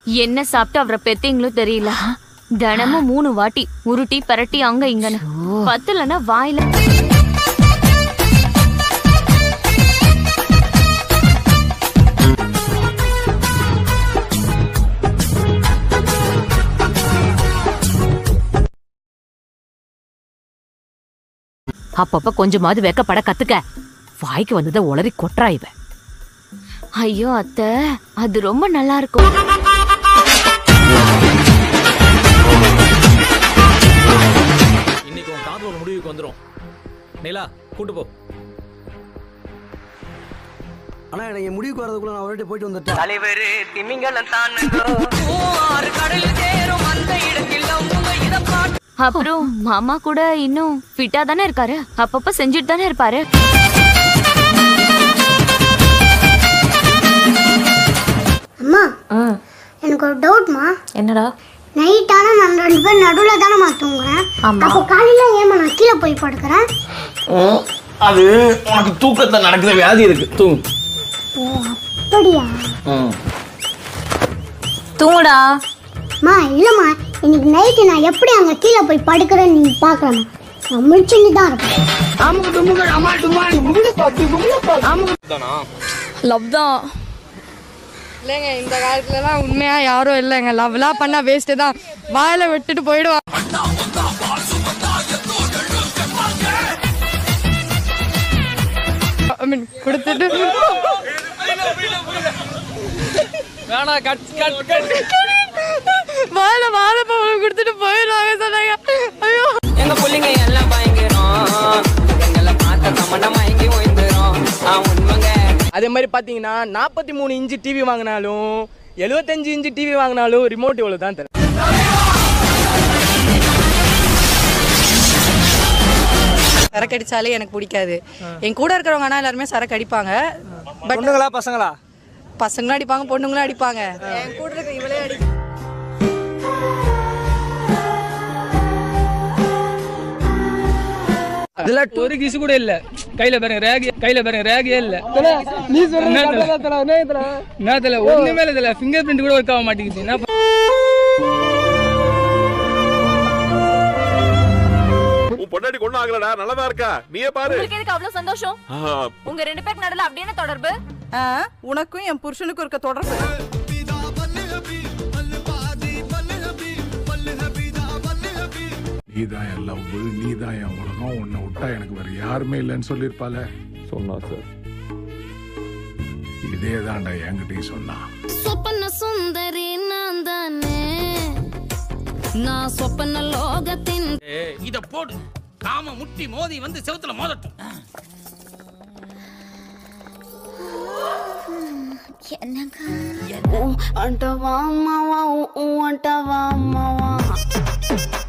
என்ன சாப்பிட்டு அவரை பெத்தீங்களோ தெரியல தினமும் மூணு வாட்டி உருட்டி பரட்டி அங்க இங்கன்னு பத்துலன்னா வாயில அப்பப்ப கொஞ்சமாவது வெக்கப்பட கத்துக்க வாய்க்கு வந்ததை உளறி கொட்டுறா இவ ஐயோ அத்தை அது ரொம்ப நல்லா இருக்கும் இன்னைக்கு உன் காதல் ஒரு முடிவுக்கு வந்துரும் நிலா கூட்டு போ ஆனா எனக்கு என் முடிவுக்கு வரதுக்குள்ள நான் அவர்கிட்ட போயிட்டு வந்துட்டேன் தலைவர் திமிங்கலம் தானுங்கோ ஆறு கடலில் சேரும் அந்த இடத்தில் அவங்க இத பாட்டு அப்புறம் மாமா கூட இன்னும் ஃபிட்டா தானே இருக்காரு அப்பப்ப செஞ்சுட்டு தானே இருப்பாரு அம்மா எனக்கு ஒரு டவுட்மா என்னடா நைட் ஆனா நான் ரெண்டு பேரும் நடுவில் தானே தூங்குறேன் அப்போ காலையில ஏமா நான் கீழே போய் படுக்கிறேன் அது உனக்கு தூக்கத்துல நடக்கிற வியாதி இருக்கு தூங்கு ஓ அப்படியா தூங்குடா அம்மா இல்லைம்மா இன்னைக்கு நைட்டு நான் எப்படி அங்கே கீழே போய் படுக்கிறேன்னு நீ பார்க்கலாமா நான் முடிச்சுட்டு தான் இருப்பேன் லவ் தான் இல்லைங்க இந்த காலத்துலலாம் உண்மையா யாரும் இல்லைங்க லவ்லாம் பண்ணா வேஸ்ட்டு தான் வாயில விட்டுட்டு போயிடுவான் I mean, கொடுத்துட்டு வேணா கட் கட் கட் வாயில வாழைப்பழம் கொடுத்துட்டு போயிடுவாங்க சொன்னாங்க ஐயோ எங்க புள்ளைங்க எல்லாம் பயங்கரம் எங்களை பார்த்த தமண்ட மயங்கி ஓய்ந்துரும் ஆ உண்மைங்க அதே மாதிரி பார்த்தீங்கன்னா நாற்பத்தி மூணு இன்ச்சு டிவி வாங்கினாலும் எழுபத்தஞ்சு இன்ச்சு டிவி வாங்கினாலும் ரிமோட் இவ்வளோ தான் தரும் சரக்கு அடிச்சாலே எனக்கு பிடிக்காது என் கூட இருக்கிறவங்க ஆனா எல்லாருமே சரக்கு அடிப்பாங்க பட் பொண்ணுங்களா பசங்களா பசங்களும் அடிப்பாங்க பொண்ணுங்களும் அடிப்பாங்க என் கூட இருக்க இவளே அடி அதுல ஒரு கிசு கூட இல்ல கையில பாருங்க ரேக் கையில பாருங்க ரேகே இல்ல நீ சொல்ல ஒண்ணுமே இல்ல ஃபிங்கர் பிரிண்ட் கூட ஒர்க் ஆக மாட்டேங்குது என்ன பண்றது? உன் பொண்டாட்டி கொண்டு ஆகலடா நல்லதா இருக்கா நீயே பாரு உங்களுக்கு எதுக்கு அவ்வளவு சந்தோஷம் ஆ, உங்க ரெண்டு பேருக்கு நடுல அப்படியே தொடர்பு உனக்கும் என் புருஷனுக்கும் இருக்க தொடர்பு நீதான் என் லவ் நீதான் என் உலகம் உன்னை விட்டா எனக்கு வேற யாருமே இல்லைன்னு சொல்லியிருப்பால சொன்னா சார் இதே தான்டா என்கிட்டயும் சொன்னான் சொப்பன சுந்தரி நான் தானே நான் சொப்பன லோகத்தின் இத போடு காம முட்டி மோதி வந்து செவுத்துல மோதட்டும் அண்டவா அம்மாவா அண்டவா அம்மாவா